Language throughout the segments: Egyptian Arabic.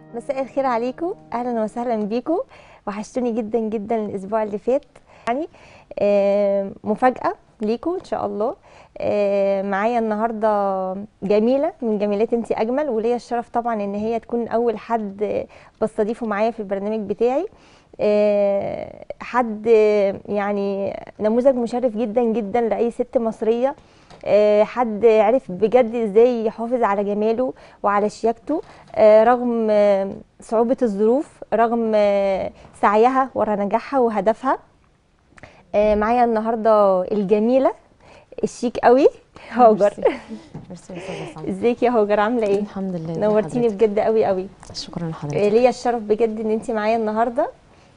مساء الخير عليكم اهلا وسهلا بيكم وحشتوني جدا جدا الاسبوع اللي فات يعني آه، مفاجاه ليكم ان شاء الله آه، معايا النهارده جميله من جميلات انتي اجمل وليا الشرف طبعا ان هي تكون اول حد بستضيفه معايا في البرنامج بتاعي آه، حد يعني نموذج مشرف جدا جدا لاي ست مصريه آه، حد عرف بجد ازاي يحافظ على جماله وعلى شياكته آه، رغم آه، صعوبة الظروف رغم آه، سعيها ورا نجاحها وهدفها آه، معايا النهارده الجميلة الشيك قوي هاجر ميرسي يا استاذه سمر ازيك يا هاجر عاملة ايه؟ الحمد لله نورتيني بحضرتك. بجد قوي قوي شكرا آه، لحضرتك ليا الشرف بجد ان انت معايا النهارده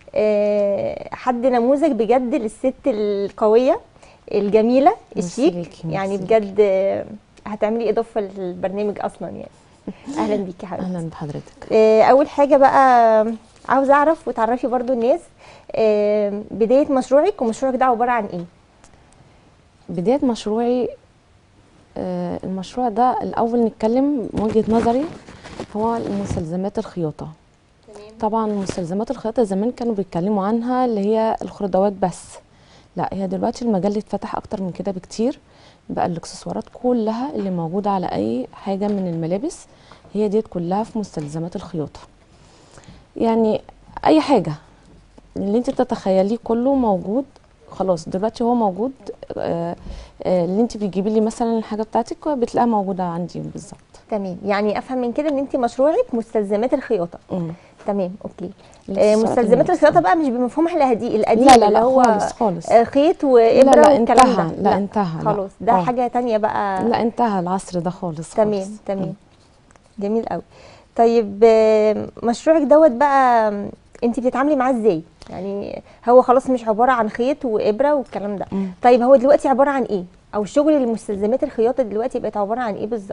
آه، حد نموذج بجد للست القويه الجميله ميرسي الشيك ليكي، يعني ميرسي بجد آه، هتعملي اضافه للبرنامج اصلا يعني اهلا بيكي يا حبيبتي اهلا بحضرتك آه، اول حاجه بقى عاوزه اعرف وتعرفي برضو الناس آه، بدايه مشروعك ومشروعك ده عباره عن ايه بدايه مشروعي آه، المشروع ده الاول نتكلم من وجهه نظري هو مستلزمات الخياطه طبعا مستلزمات الخياطه زمان كانوا بيتكلموا عنها اللي هي الخردوات بس لا هي دلوقتي المجال اتفتح اكتر من كده بكتير بقى الاكسسوارات كلها اللي موجوده على اي حاجه من الملابس هي ديت كلها في مستلزمات الخياطه يعني اي حاجه اللي انت تتخيليه كله موجود خلاص دلوقتي هو موجود آه آه اللي انت بتجيبي لي مثلا الحاجه بتاعتك بتلاقيها موجوده عندي بالظبط تمام يعني افهم من كده ان انت مشروعك مستلزمات الخياطه مم. تمام اوكي آه، الاكسسوارات مستلزمات اللي الخياطه بقى مش بمفهومها الهدي القديم لا لا اللي لا هو خالص خالص آه، خيط لا وابره لا والكلام انتهى ده لا انتهى لا. خلاص ده آه. حاجه تانية بقى لا انتهى العصر ده خالص تمام خالص. تمام جميل قوي طيب آه، مشروعك دوت بقى انت بتتعاملي معاه ازاي يعني هو خلاص مش عباره عن خيط وابره والكلام ده مم. طيب هو دلوقتي عباره عن ايه او شغل المستلزمات الخياطه دلوقتي بقت عباره عن ايه بالظبط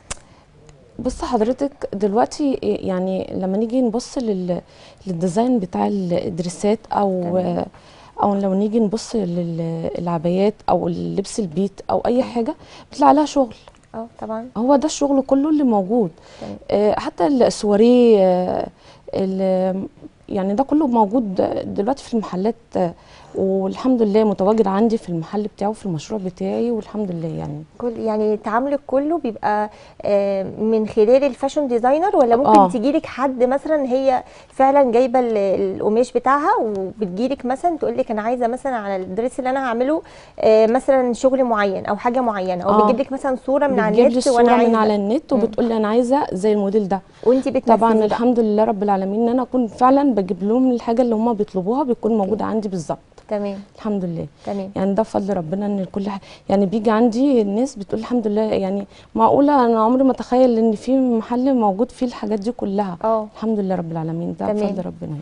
بص حضرتك دلوقتي يعني لما نيجي نبص لل... للديزاين بتاع الدريسات او تمام. او لو نيجي نبص للعبايات او اللبس البيت او اي حاجه بتلاقي عليها شغل اه طبعا هو ده الشغل كله اللي موجود تمام. آه، حتى السواريه آه، ال- يعني ده كله موجود دلوقتي في المحلات آه، والحمد لله متواجد عندي في المحل بتاعه في المشروع بتاعي والحمد لله يعني كل يعني تعاملك كله بيبقى آه، من خلال الفاشن ديزاينر ولا ممكن آه. تجيلك حد مثلا هي فعلا جايبه ال- القماش بتاعها وبتجيلك مثلا تقول لك انا عايزه مثلا على الدريس اللي انا هعمله آه، مثلا شغل معين او حاجه معينه او آه. بتجيب لك مثلا صوره من على بتجيب لي النت الصوره وانا من عايزه على النت وبتقول لي انا عايزه زي الموديل ده وانت بتنفذي طبعا بقى. الحمد لله رب العالمين ان انا اكون فعلا بجيب لهم الحاجه اللي هم بيطلبوها بتكون موجوده عندي بالظبط تمام الحمد لله تمام يعني ده فضل ربنا ان كل حاجه يعني بيجي عندي الناس بتقول الحمد لله يعني معقوله انا عمري ما اتخيل ان في محل موجود فيه الحاجات دي كلها اه الحمد لله رب العالمين ده تمام. بفضل ربنا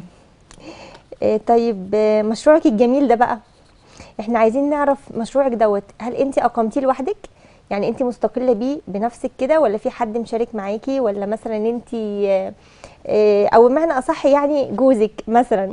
آه، طيب آه، مشروعك الجميل ده بقى احنا عايزين نعرف مشروعك دوت هل انت اقمتيه لوحدك يعني انت مستقله بيه بنفسك كده ولا في حد مشارك معاكي ولا مثلا انت آه، آه، او بمعنى اصح يعني جوزك مثلا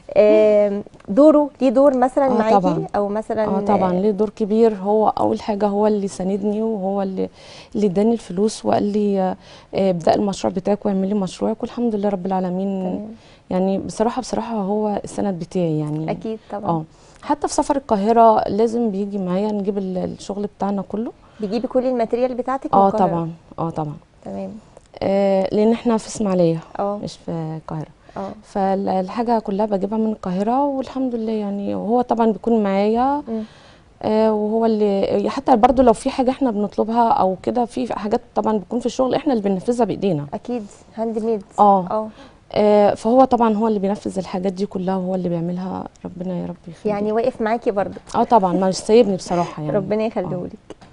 آه، دوره ليه دور مثلا آه، معاكي طبعاً. او مثلا اه طبعا ليه دور كبير هو اول حاجه هو اللي ساندني وهو اللي اللي اداني الفلوس وقال لي آه، آه، ابدا المشروع بتاعك واعملي مشروعك والحمد لله رب العالمين تمام. يعني بصراحه بصراحه هو السند بتاعي يعني اكيد طبعا اه حتى في سفر القاهره لازم بيجي معايا نجيب ال- الشغل بتاعنا كله بيجيبي كل الماتيريال بتاعتك من اه القاهرة. طبعا اه طبعا تمام آه لان احنا في اسماعيليه اه مش في القاهره اه فالحاجه كلها بجيبها من القاهره والحمد لله يعني وهو طبعا بيكون معايا مم. آه وهو اللي حتى برضو لو في حاجه احنا بنطلبها او كده في حاجات طبعا بتكون في الشغل احنا اللي بننفذها بايدينا اكيد هاند ميد اه اه آه، فهو طبعا هو اللي بينفذ الحاجات دي كلها وهو اللي بيعملها ربنا يا رب يخليه يعني واقف معاكي برضه اه طبعا مش سايبني بصراحه يعني ربنا يخليهولك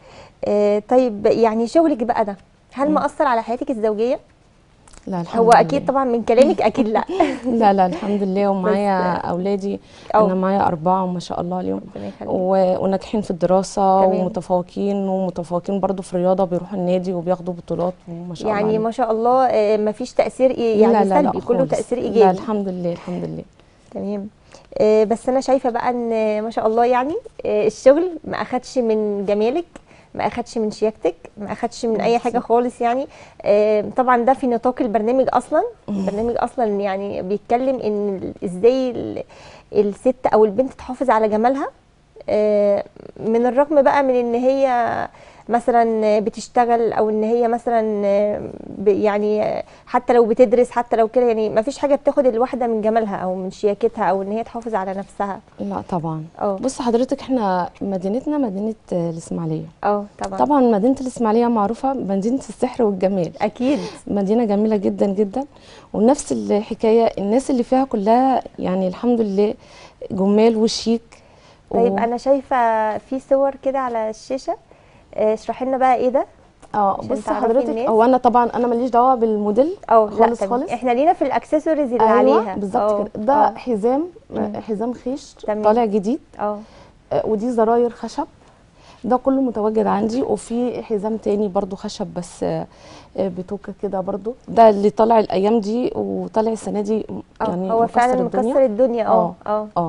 آه طيب يعني شغلك بقى ده هل مم. مأثر على حياتك الزوجية؟ لا الحمد هو لله. اكيد طبعا من كلامك اكيد لا لا لا الحمد لله ومعايا اولادي أو. انا معايا اربعه وما شاء الله اليوم ربنا يخليك و- وناجحين في الدراسه تمام. ومتفوقين ومتفوقين برضو في الرياضه بيروحوا النادي وبياخدوا بطولات وما شاء الله يعني عليهم. ما شاء الله آه مفيش تأثير إيه- يعني لا لا لا سلبي كله خالص. تأثير لا إيجابي الحمد لله الحمد لله تمام آه بس أنا شايفة بقى إن ما شاء الله يعني آه الشغل ما أخدش من جمالك ما اخدش من شياكتك ما اخدش من اي حاجه خالص يعني آه، طبعا ده في نطاق البرنامج اصلا البرنامج اصلا يعني بيتكلم ان ال- ازاي ال- الست او البنت تحافظ على جمالها آه، من الرغم بقى من ان هي مثلا بتشتغل او ان هي مثلا آه، ب- يعني آه، حتى لو بتدرس حتى لو كده يعني ما فيش حاجه بتاخد الواحده من جمالها او من شياكتها او ان هي تحافظ على نفسها لا طبعا اه بص حضرتك احنا مدينتنا مدينه آه، الاسماعيليه اه طبعا طبعا مدينه الاسماعيليه معروفه مدينه السحر والجمال اكيد مدينه جميله جدا جدا ونفس الحكايه الناس اللي فيها كلها يعني الحمد لله جمال وشيك طيب و- انا شايفه في صور كده على الشاشه آه، اشرحي لنا بقى ايه ده اه عشان بص تعرفي حضرتك الناس. هو انا طبعا انا ماليش دعوه بالموديل اه لا خالص تمام. خالص احنا لينا في الاكسسوارز اللي ايوه عليها بالظبط اه، كده ده اه حزام مم. حزام خيش تمام. طالع جديد اه آه، ودي زراير خشب ده كله متواجد عندي وفي حزام تاني برضو خشب بس آه، آه، بتوكه كده برضو ده اللي طالع الايام دي وطالع السنه دي اه يعني هو مكسر فعلا الدنيا. مكسر الدنيا اه اه اه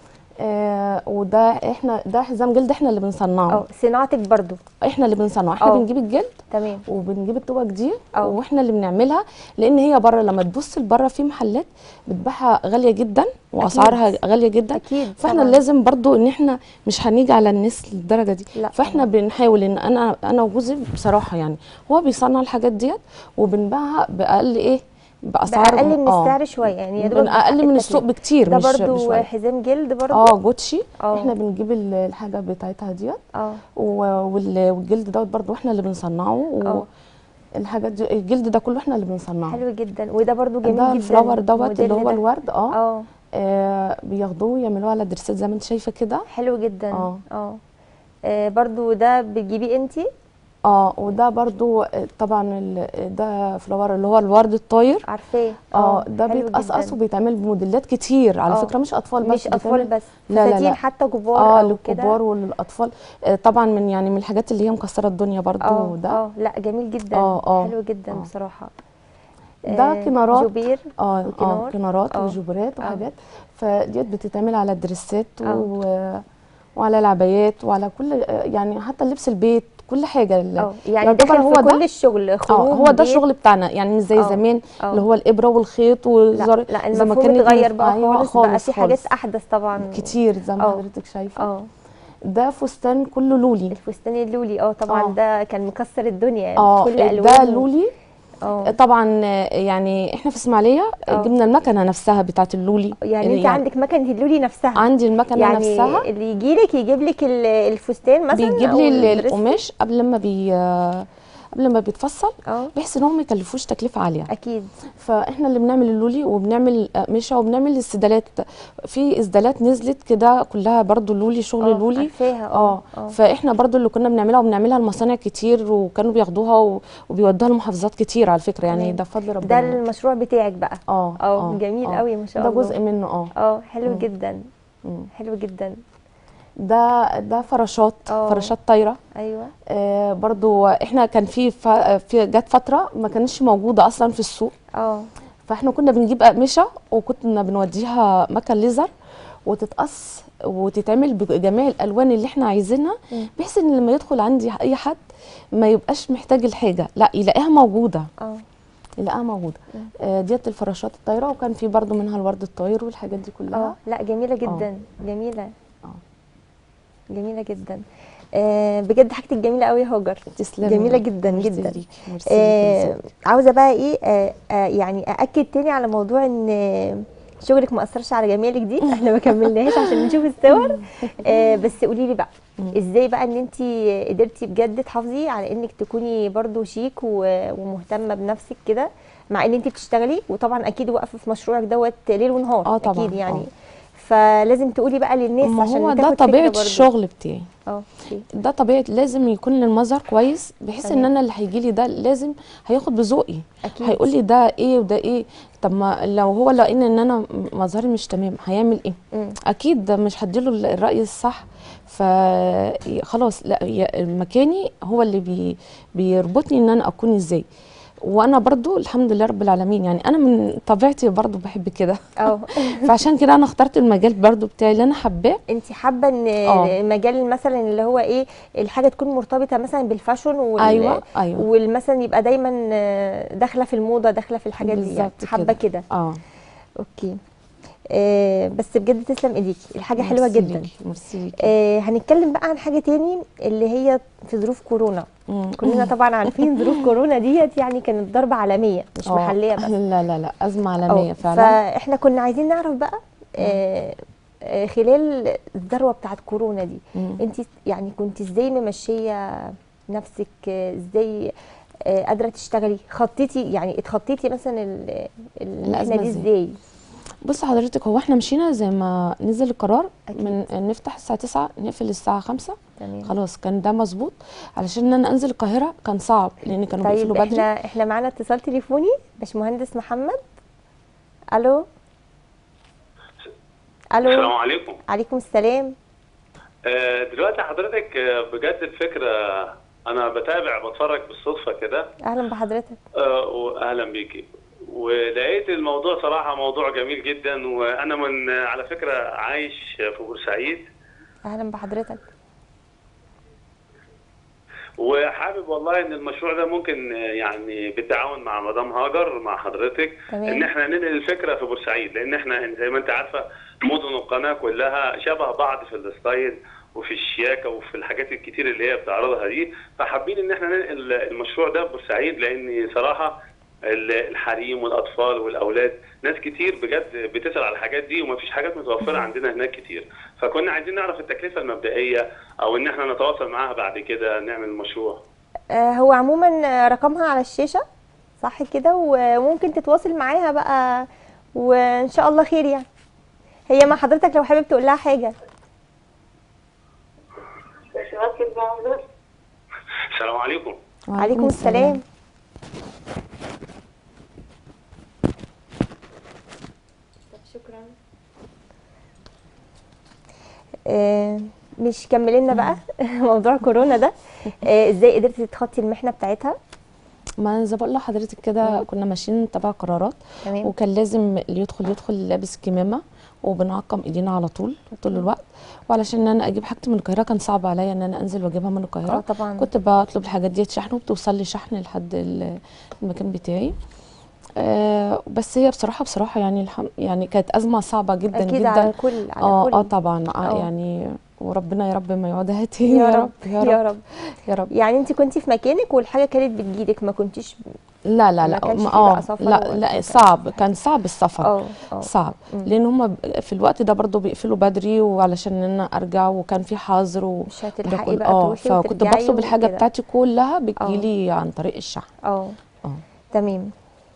آه، وده احنا ده حزام جلد احنا اللي بنصنعه اه صناعتك برضو احنا اللي بنصنعه احنا اه. بنجيب الجلد تمام وبنجيب التوك دي اه. واحنا اللي بنعملها لان هي بره لما تبص لبره في محلات بتبيعها غاليه جدا واسعارها غاليه جدا اكيد فاحنا طبعاً. لازم برضو ان احنا مش هنيجي على الناس للدرجه دي لا فاحنا طبعاً. بنحاول ان انا انا وجوزي بصراحه يعني هو بيصنع الحاجات ديت وبنبيعها باقل ايه باسعار باقل من آه. السعر شويه يعني يا دوبك بن- اقل بحق من السوق التكلفة. بكتير ده مش برضو بشوية. حزام جلد برضو اه جوتشي اه. احنا بنجيب ال- الحاجه بتاعتها ديت اه و- وال- والجلد دوت برضو احنا اللي بنصنعه اه. والحاجات دي الجلد ده كله احنا اللي بنصنعه حلو جدا وده برضو جميل ده جدا الفلاور دوت الموديل اللي هو ده. الورد اه, اه آه بياخدوه يعملوه على دريسات زي ما انت شايفه كده حلو جدا اه. اه آه، برضو ده بتجيبيه انتي اه وده برضو آه، طبعا ال- ده فلاور اللي هو الورد الطاير عارفاه اه ده حلو بيتقصقص جداً. وبيتعمل بموديلات كتير على اه. فكره مش اطفال بس مش اطفال بيتعمل- بس لا لا فساتين لا حتى كبار اه او كده للكبار وللاطفال آه طبعا من يعني من الحاجات اللي هي مكسره الدنيا برضو اه ده اه لا جميل جدا اه، اه، حلو جدا اه. بصراحه ده آه، كنارات. جوبير اه اه وكنار. كنارات اه. وجوبرات اه. وحاجات فديت بتتعمل على الدريسات اه. و... وعلى العبايات وعلى كل يعني حتى لبس البيت كل حاجه ال- اه يعني يعتبر داخل هو في ده كل الشغل اه خروج هو ده بيت. الشغل بتاعنا يعني مش زي اه. زمان اه. اللي هو الابره والخيط لا والزر لا زي ما المفهوم كانت اتغير بقى أيوة خالص, بقى في حاجات خالص. احدث طبعا كتير زي ما اه. حضرتك شايفه اه ده فستان كله لولي الفستان اللولي اه طبعا اه. ده كان مكسر الدنيا اه كل ده الوانه لولي اه طبعا آه، يعني احنا في اسماعيليه اه. جبنا المكنه نفسها بتاعت اللولي يعني انت عندك مكنه اللولي نفسها عندي المكنه يعني نفسها اللي يجي لك يجيب لك ال- الفستان مثلا بيجيب أو لي ال- الدريس. القماش قبل ما بي قبل ما بيتفصل اه بحيث ان هو ما يكلفوش تكلفه عاليه اكيد فاحنا اللي بنعمل اللولي وبنعمل قماشه وبنعمل السدالات في اسدالات نزلت كده كلها برضو لولي شغل اه لولي عارفاها اه اه فاحنا برضو اللي كنا بنعملها وبنعملها لمصانع كتير وكانوا بياخدوها و- وبيودوها لمحافظات كتير على فكره يعني تمام. ده فضل ربنا ده المشروع بتاعك بقى اه اه جميل آه. قوي ما شاء ده الله جزء منه اه اه حلو مم. جدا مم. حلو جدا ده ده فراشات اه. فراشات طايره ايوه آه برضو احنا كان في ف... في جت فتره ما كانتش موجوده اصلا في السوق اه فاحنا كنا بنجيب اقمشه وكنا بنوديها مكان ليزر وتتقص وتتعمل بجميع الالوان اللي احنا عايزينها مم. بحيث ان لما يدخل عندي اي حد ما يبقاش محتاج الحاجه لا يلاقيها موجوده اه يلاقيها موجوده مم. آه ديت الفراشات الطايره وكان في برضو منها الورد الطاير والحاجات دي اه كلها لا جميله جدا جميله اه. جميله جدا آه بجد حاجتك جميله قوي يا هاجر تسلمي جميله جدا ميرسي جدا ليكي، ميرسي آه ليكي يا عاوزه بقى ايه آه آه يعني ااكد تاني على موضوع ان آه، شغلك ما اثرش على جمالك دي احنا ما كملناهاش عشان نشوف الصور آه بس قولي لي بقى مم. ازاي بقى ان انت قدرتي بجد تحافظي على انك تكوني برضو شيك و- ومهتمه بنفسك كده مع ان انت بتشتغلي وطبعا اكيد واقفه في مشروعك دوت ليل ونهار آه طبعاً، اكيد يعني آه. فلازم تقولي بقى للناس ما عشان هو ده تاخد فكرة طبيعه برضو. الشغل بتاعي اه اوكي ده طبيعه لازم يكون المظهر كويس بحيث ان تمام. انا اللي هيجي لي ده لازم هياخد بذوقي اكيد هيقول لي ده ايه وده ايه طب ما لو هو لقينا ان انا مظهري مش تمام هيعمل ايه مم. اكيد ده مش هديله الراي الصح فخلاص لا يا- مكاني هو اللي بي بيربطني ان انا اكون ازاي وانا برضو الحمد لله رب العالمين يعني انا من طبيعتي برضو بحب كده اه فعشان كده انا اخترت المجال برضو بتاعي اللي انا حباه انت حابه ان اه. المجال مثلا اللي هو ايه الحاجه تكون مرتبطه مثلا بالفاشون وال ايوه ايوه والمثلا يبقى دايما آه، داخله في الموضه داخله في الحاجات دي يعني بالظبط حابه كده. كده اه اوكي آه بس بجد تسلم ايديكي الحاجه حلوه ميرسي جدا ليكي، ميرسي ليكي آه هنتكلم بقى عن حاجه تاني اللي هي في ظروف كورونا مم. كلنا طبعا عارفين ظروف كورونا ديت يعني كانت ضربه عالميه مش اه. محليه بس لا لا لا ازمه عالميه اه، فعلا فاحنا كنا عايزين نعرف بقى آه آه، خلال الذروه بتاعت كورونا دي مم. انت يعني كنت ازاي ممشيه نفسك آه، ازاي آه، قادره تشتغلي خطيتي يعني اتخطيتي مثلا ال- المحنه الأزمة دي ازاي؟ ازاي بص حضرتك هو احنا مشينا زي ما نزل القرار أكيد. من نفتح الساعه 9 نقفل الساعه 5 تمام خلاص كان ده مظبوط علشان ان انا انزل القاهره كان صعب لان كانوا طيب بيقفلوا بدري احنا احنا معانا اتصال تليفوني باشمهندس محمد الو السلام الو عليكم عليكم السلام آه، دلوقتي حضرتك آه، بجد الفكرة أنا بتابع بتفرج بالصدفة كده اهلا بحضرتك آه، وأهلا بيكي ولقيت الموضوع صراحة موضوع جميل جدا وأنا من آه، على فكرة عايش في بورسعيد اهلا بحضرتك وحابب والله ان المشروع ده ممكن آه، يعني بالتعاون مع مدام هاجر مع حضرتك تمام. ان احنا ننقل الفكره في بورسعيد لان احنا زي ما انت عارفه مدن القناه كلها شبه بعض في الستايل وفي الشياكه وفي الحاجات الكتير اللي هي بتعرضها دي فحابين ان احنا ننقل المشروع ده بورسعيد لان صراحه ال- الحريم والاطفال والاولاد ناس كتير بجد بتسال على الحاجات دي ومفيش حاجات متوفره عندنا هناك كتير فكنا عايزين نعرف التكلفه المبدئيه او ان احنا نتواصل معاها بعد كده نعمل المشروع آه، هو عموما آه، رقمها على الشاشة صح كده وممكن تتواصل معاها بقى وان شاء الله خير يعني هي مع حضرتك لو حابب تقول لها حاجة السلام عليكم عليكم السلام شكرا مش كملي لنا بقى موضوع كورونا ده آه، ازاي قدرتي تتخطي المحنة بتاعتها ما زي بقول لحضرتك كده كنا ماشيين تبع قرارات تمام وكان لازم اللي يدخل يدخل لابس كمامه وبنعقم ايدينا على طول طول الوقت وعلشان ان انا اجيب حاجتي من القاهره كان صعب عليا ان انا انزل واجيبها من اه القاهره طبعا كنت بطلب الحاجات دي شحن وبتوصل لي شحن لحد ال- المكان بتاعي آه بس هي بصراحه بصراحه يعني الحم يعني كانت ازمه صعبه جدا اكيد جدا على الكل على اه الكل اه طبعا آه اه. يعني وربنا يا رب ما يقعدها تاني يا رب يا رب يا رب يا رب يعني انت كنتي في مكانك والحاجه كانت بتجيلك ما كنتيش لا لا ما لا كانش ما- في بقى اه سفر لا ولا لا كده. صعب كان صعب السفر اه اه صعب مم. لان هم في الوقت ده برضو بيقفلوا بدري وعلشان ان انا ارجع وكان في حظر و مش ده هتلحقي كله. بقى اه تروحي فكنت وترجعي بطلب الحاجه وكده. بتاعتي كلها بتجيلي عن طريق الشحن اه اه تمام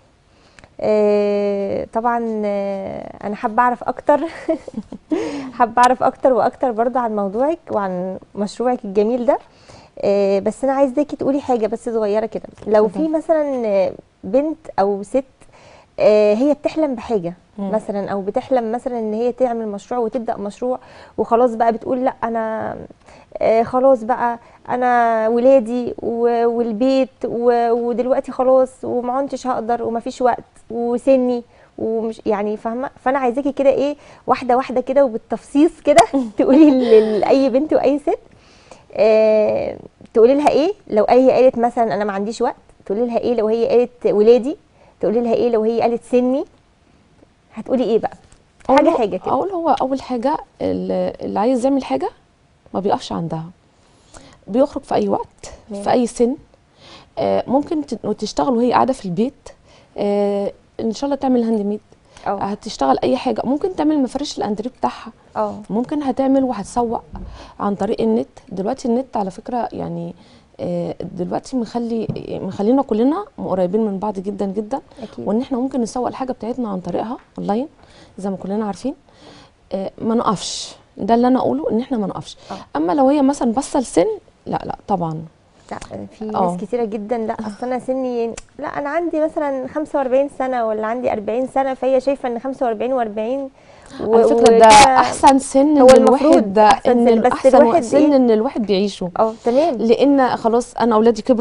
آه طبعا آه انا حابه اعرف اكتر حابه اعرف اكتر واكتر برضه عن موضوعك وعن مشروعك الجميل ده آه بس انا عايزاكي تقولي حاجه بس صغيره كده لو في اتفضلي. مثلا آه، بنت او ست آه هي بتحلم بحاجه مم. مثلا او بتحلم مثلا ان هي تعمل مشروع وتبدا مشروع وخلاص بقى بتقول لا انا آه خلاص بقى انا ولادي و- والبيت و- ودلوقتي خلاص وما عدتش هقدر ومفيش وقت وسني ومش يعني فاهمه فانا عايزاكي كده ايه واحده واحده كده وبالتفصيص كده تقولي ل- لاي بنت واي ست آه تقولي لها ايه لو هي قالت مثلا انا ما عنديش وقت تقولي لها ايه لو هي قالت ولادي تقولي لها ايه لو هي قالت سني هتقولي ايه بقى أقول حاجه هو- حاجه كده اقول هو اول حاجه اللي اللي عايز يعمل حاجه ما بيقفش عندها بيخرج في اي وقت تمام. في اي سن آه ممكن ت- تشتغل وهي قاعده في البيت آه ان شاء الله تعمل هاند ميد اه هتشتغل اي حاجه ممكن تعمل مفارش الاندريه بتاعها اه ممكن هتعمل وهتسوق عن طريق النت دلوقتي النت على فكره يعني آه، دلوقتي مخلي مخلينا كلنا قريبين من بعض جدا جدا اكيد وان احنا ممكن نسوق الحاجه بتاعتنا عن طريقها اونلاين زي ما كلنا عارفين آه، ما نقفش ده اللي انا اقوله ان احنا ما نقفش آه. اما لو هي مثلا باصه لسن لا لا طبعا لا في اه. ناس كتيره جدا لا اصل انا سني لا انا عندي مثلا 45 سنه ولا عندي 40 سنه فهي شايفه ان 45 و40 على فكره ده احسن سن هو ان المفروض الواحد ده أحسن ان سن، بس احسن الواحد سن إيه؟ ان الواحد بيعيشه اه تمام لان خلاص انا اولادي كبروا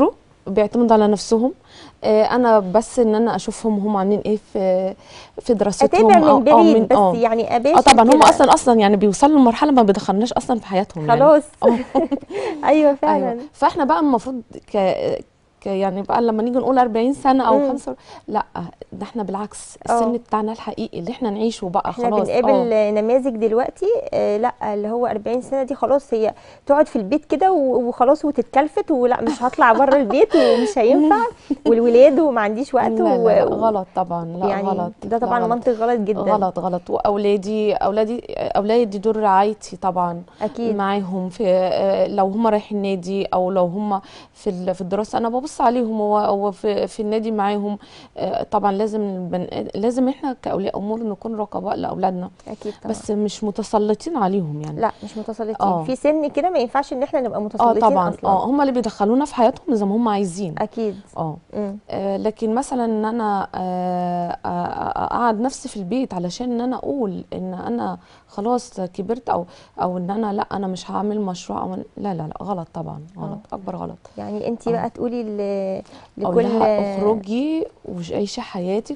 بيعتمدوا على نفسهم آه، انا بس ان انا اشوفهم هم عاملين ايه في في دراستهم اتابع من أو- أو بعيد بس آه. يعني اباشر اه طبعا هم كده. اصلا اصلا يعني بيوصلوا لمرحله ما بيدخلناش اصلا في حياتهم يعني. خلاص آه. ايوه فعلا ايوه فاحنا بقى المفروض ك... ك يعني بقى لما نيجي نقول 40 سنه او مم. 5 لا ده احنا بالعكس آه. السن بتاعنا الحقيقي اللي احنا نعيشه بقى احنا خلاص بنقابل آه. نماذج دلوقتي آه لا اللي هو 40 سنه دي خلاص هي تقعد في البيت كده و- وخلاص وتتكلفت ولا مش هطلع بره البيت ومش هينفع والولاد وما عنديش وقت لا, لا, و- لا غلط طبعا لا يعني غلط ده لا طبعا غلط. منطق غلط جدا غلط غلط واولادي اولادي اولادي دول رعايتي طبعا اكيد معاهم في آه، لو هم رايحين نادي او لو هم في ال- في الدراسه انا ببص عليهم هو هو في في النادي معاهم آه، طبعا لازم البن... لازم احنا كاولياء امور نكون رقباء لاولادنا اكيد طبعا بس مش متسلطين عليهم يعني لا مش متسلطين آه. في سن كده ما ينفعش ان احنا نبقى اه متسلطين طبعا اصلا اه هم اللي بيدخلونا في حياتهم زي ما هم عايزين اكيد اه مم. آه، لكن مثلا ان انا آه، آه، آه، اقعد نفسي في البيت علشان ان انا اقول ان انا خلاص كبرت او او ان انا لا انا مش هعمل مشروع او لا لا لا غلط طبعا غلط اكبر غلط يعني انت آه. بقى تقولي ل- اقول لكل لها اخرجي وعيشي حياتك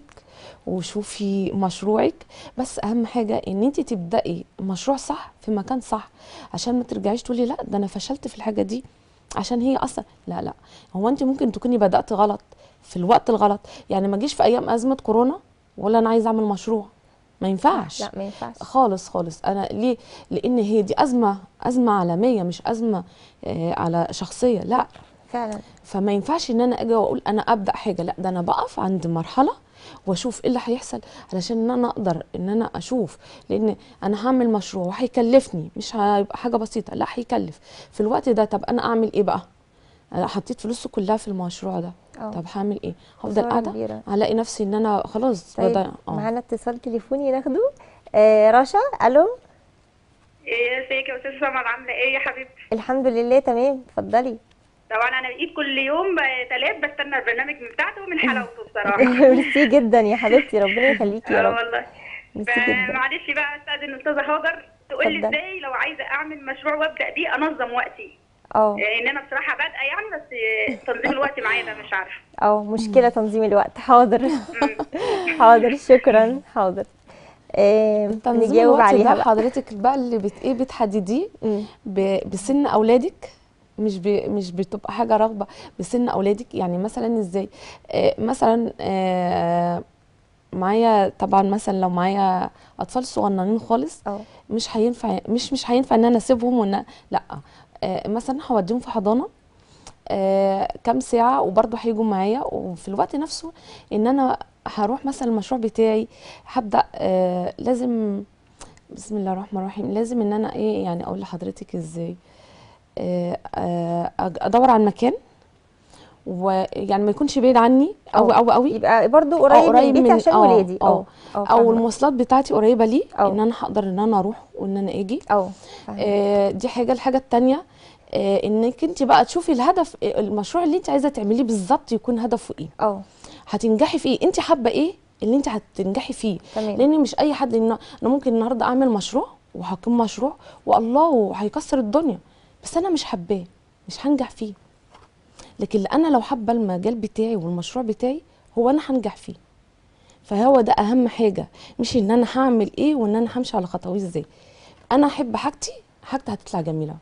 وشوفي مشروعك بس اهم حاجه ان انت تبداي مشروع صح في مكان صح عشان ما ترجعيش تقولي لا ده انا فشلت في الحاجه دي عشان هي اصلا لا لا هو انت ممكن تكوني بدات غلط في الوقت الغلط يعني ما جيش في ايام ازمه كورونا ولا انا عايزه اعمل مشروع ما ينفعش لا ما ينفعش خالص خالص انا ليه لان هي دي ازمه ازمه عالميه مش ازمه آه على شخصيه لا فعلا فما ينفعش ان انا اجي واقول انا ابدا حاجه لا ده انا بقف عند مرحله واشوف ايه اللي هيحصل علشان ان انا اقدر ان انا اشوف لان انا هعمل مشروع وهيكلفني مش هيبقى حاجه بسيطه لا هيكلف في الوقت ده طب انا اعمل ايه بقى انا حطيت فلوسي كلها في المشروع ده اه طب هعمل ايه هفضل خسارة قاعده كبيرة. هلاقي نفسي ان انا خلاص طيب بضيع اه معانا اتصال تليفوني ناخده آه رشا الو ايه ازيك يا استاذه سمر عامله ايه يا حبيبتي الحمد لله تمام اتفضلي طبعا انا بقيت كل يوم ب- تلات بستنى البرنامج بتاعته من حلاوته بصراحه ميرسي جدا يا حبيبتي ربنا يخليكي يا اه رب والله ميرسي جدا فمعلش بقى استاذن الاستاذه هاجر تقول لي اتفضلي. ازاي لو عايزه اعمل مشروع وابدا بيه انظم وقتي اه آه، ان انا بصراحه بادئه يعني بس آه، تنظيم الوقت معايا ده مش عارفه اه مشكله تنظيم الوقت حاضر حاضر شكرا حاضر آه تنظيم نجاوب الوقت عليها ده بقى حضرتك بقى اللي بت ايه بتحدديه مم. ب- بسن اولادك مش ب... مش بتبقى حاجه رغبه بسن اولادك يعني مثلا ازاي آه مثلا آه معايا طبعا مثلا لو معايا اطفال صغننين خالص اه مش هينفع مش مش هينفع ان انا اسيبهم وان لا آه مثلا هوديهم في حضانه آه كام ساعه وبرضه هيجوا معايا وفي الوقت نفسه ان انا هروح مثلا المشروع بتاعي هبدا آه لازم بسم الله الرحمن الرحيم لازم ان انا ايه يعني اقول لحضرتك ازاي آه، آه، أج- ادور على المكان ويعني ما يكونش بعيد عني قوي أه. قوي قوي يبقى برضو قريب, قريب من بيتي من- عشان آه، ولادي آه. اه اه او فاهمة. المواصلات بتاعتي قريبه لي أه. ان انا هقدر ان انا اروح وان انا اجي اه فاهمة. آه، دي حاجه الحاجه التانية آه، انك انت بقى تشوفي الهدف آه، المشروع اللي انت عايزه تعمليه بالظبط يكون هدفه ايه اه هتنجحي في ايه انت حابه ايه اللي انت هتنجحي فيه تمام لان مش اي حد إن انا ممكن النهارده اعمل مشروع وهقيم مشروع والله وهيكسر الدنيا بس انا مش حباه مش هنجح فيه لكن اللي انا لو حابه المجال بتاعي والمشروع بتاعي هو انا هنجح فيه فهو ده اهم حاجه مش ان انا هعمل ايه وان انا همشي على خطوات ازاي انا احب حاجتي حاجتي هتطلع جميله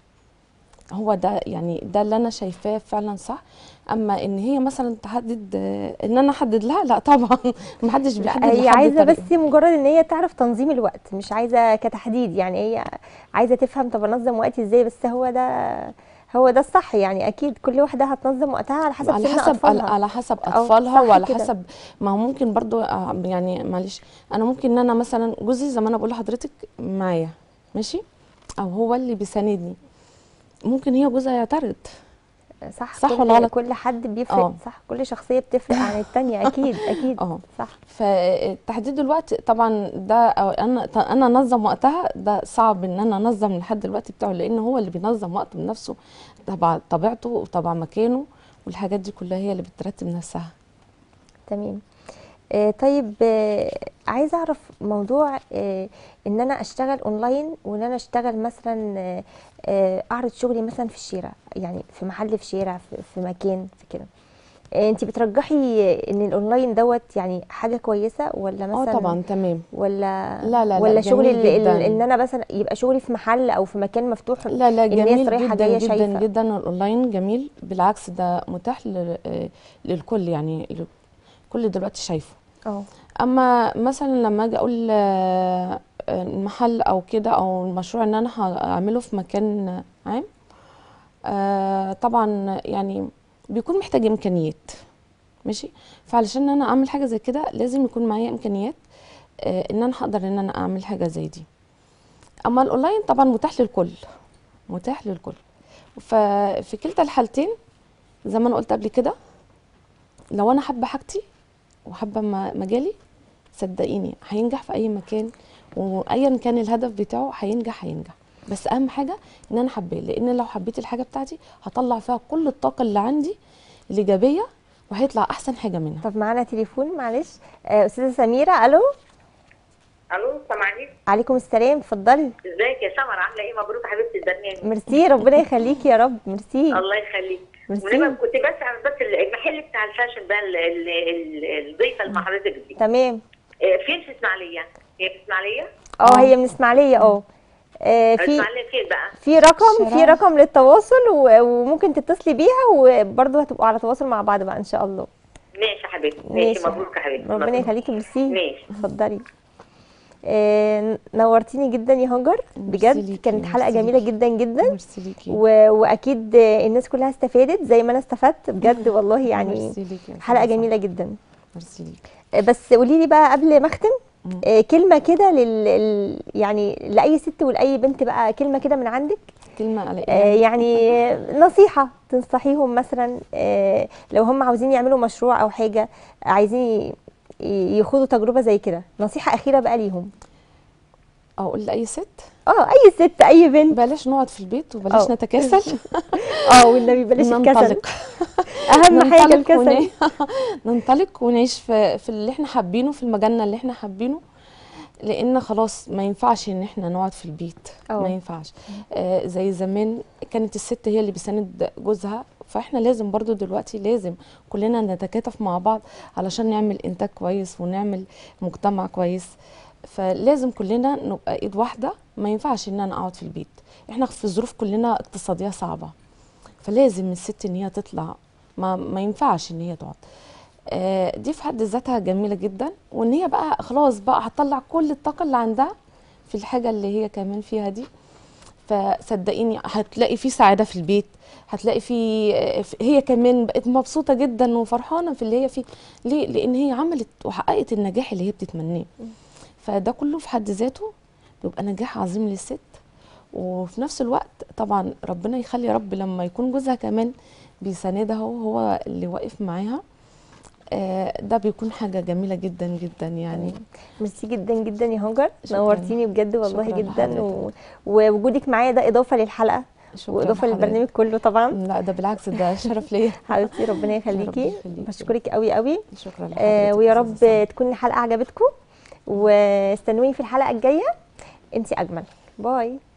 هو ده يعني ده اللي انا شايفاه فعلا صح اما ان هي مثلا تحدد آه، ان انا احدد لها لا طبعا محدش بيحدد لا هي لحد عايزه طريقة. بس مجرد ان هي تعرف تنظيم الوقت مش عايزه كتحديد يعني هي عايزه تفهم طب انظم وقتي ازاي بس هو ده هو ده الصح يعني اكيد كل واحده هتنظم وقتها على حسب على سن حسب اطفالها على حسب أو اطفالها صح وعلى كده. حسب ما هو ممكن برضو آه، يعني معلش انا ممكن ان انا مثلا جوزي زي ما انا بقول لحضرتك معايا ماشي او هو اللي بيساندني ممكن هي جوزها يعترض صح صح كل ولا غلط؟ كل حد بيفرق آه. صح كل شخصيه بتفرق عن التانية اكيد اكيد اه صح فتحديد الوقت طبعا ده أو انا انا انظم وقتها ده صعب ان انا انظم لحد الوقت بتاعه لان هو اللي بينظم وقته بنفسه طبعا طبيعته وطبعا مكانه والحاجات دي كلها هي اللي بترتب نفسها تمام آه طيب آه عايزه اعرف موضوع آه ان انا اشتغل اونلاين وان انا اشتغل مثلا آه آه اعرض شغلي مثلا في الشارع يعني في محل في شارع في, في مكان في كده انت بترجحي ان الاونلاين دوت يعني حاجه كويسه ولا اه مثلا طبعا تمام ولا لا، لا، لا، ولا شغل جميل ال- ال- جداً. ان انا مثلا يبقى شغلي في محل او في مكان مفتوح لا لا الناس جميل رايحة جدا جاية جدا شايفة. جدا الاونلاين جميل بالعكس ده متاح لل- آه، للكل يعني الكل دلوقتي شايفه اه اما مثلا لما اجي اقول آه، آه، المحل او كده او المشروع ان انا هعمله في مكان عام آه، طبعا يعني بيكون محتاج امكانيات ماشي فعلشان انا اعمل حاجه زي كده لازم يكون معايا امكانيات آه، ان انا هقدر ان انا اعمل حاجه زي دي اما الاونلاين طبعا متاح للكل متاح للكل ففي كلتا الحالتين زي ما انا قلت قبل كده لو انا حابه حاجتي وحابه م- مجالي صدقيني هينجح في اي مكان وايا كان الهدف بتاعه هينجح هينجح بس اهم حاجه ان انا حباه لان لو حبيت الحاجه بتاعتي هطلع فيها كل الطاقه اللي عندي الايجابيه وهيطلع احسن حاجه منها طب معانا تليفون معلش آه، استاذه سميره الو الو السلام عليكم عليكم السلام اتفضلي ازيك يا سمر عامله ايه مبروك حبيبتي البرنامج ميرسي ربنا يخليكي يا رب ميرسي الله يخليك ميرسي. ونبقى كنت بس بس المحل بتاع الفاشن ده ال- ال- ال- الضيفه اللي مع حضرتك دي تمام آه، فين في اسماعيليه؟ هي في اسماعيليه؟ اه هي من اسماعيليه اه آه، في اسماعيليه فين بقى؟ في رقم في شارع. رقم للتواصل و- وممكن تتصلي بيها وبرضه هتبقوا على تواصل مع بعض بقى ان شاء الله ماشي يا حبيبتي ماشي. ماشي مبروك يا حبيبتي ربنا مبروك. يخليكي ميرسي ماشي. اتفضلي آه، نورتيني جدا يا هاجر ميرسي بجد ليكي، كانت حلقه ميرسي جميله ليكي. جدا جدا ميرسي ليكي و... واكيد آه، الناس كلها استفادت زي ما انا استفدت بجد والله يعني ميرسي ليكي يا حلقه أستاذة جميله جدا ميرسي ليكي آه، بس قولي لي بقى قبل ما اختم مم. آه، كلمه كده لل ال- يعني لاي ست ولاي بنت بقى كلمه كده من عندك كلمه على آه، ايه يعني نصيحة تنصحيهم مثلا آه، لو هم عاوزين يعملوا مشروع أو حاجة عايزين ي- يخوضوا تجربة زي كده نصيحة أخيرة بقى ليهم اقول لاي ست اه أي ست أي بنت بلاش نقعد في البيت وبلاش أه. نتكاسل اه والنبي بلاش الكسل ننطلق أهم حاجة ننطلق الكسل ونعي- ننطلق ونعيش في في اللي احنا حابينه في المجالنا اللي احنا حابينه لان خلاص ما ينفعش ان احنا نقعد في البيت أه. ما ينفعش آه زي زمان كانت الست هي اللي بتساند جوزها فاحنا لازم برضو دلوقتي لازم كلنا نتكاتف مع بعض علشان نعمل انتاج كويس ونعمل مجتمع كويس فلازم كلنا نبقى ايد واحده ما ينفعش ان انا اقعد في البيت احنا في ظروف كلنا اقتصاديه صعبه فلازم الست ان هي تطلع ما, ما ينفعش ان هي تقعد آه، دي في حد ذاتها جميله جدا وان هي بقى خلاص بقى هتطلع كل الطاقه اللي عندها في الحاجه اللي هي كمان فيها دي فصدقيني هتلاقي في سعاده في البيت هتلاقي في آه، في- هي كمان بقت مبسوطه جدا وفرحانه في اللي هي فيه ليه لان هي عملت وحققت النجاح اللي هي بتتمناه فده كله في حد ذاته بيبقى نجاح عظيم للست وفي نفس الوقت طبعا ربنا يخلي يا رب لما يكون جوزها كمان بيساندها وهو اللي واقف معاها آه، ده بيكون حاجة جميلة جدا جدا يعني ميرسي جدا جدا يا هاجر شكراً. نورتيني بجد والله شكراً جدا و... لحضرتك. ووجودك معايا ده إضافة للحلقة شكرا وإضافة لحضرتك. للبرنامج كله طبعا لا ده بالعكس ده شرف ليا حبيبتي ربنا يخليكي يخليكي. بشكرك قوي قوي شكرا آه لحضرتك ويا يا رب أستاذة سمر. تكون الحلقة عجبتكم واستنوني في الحلقة الجاية انتي أجمل باي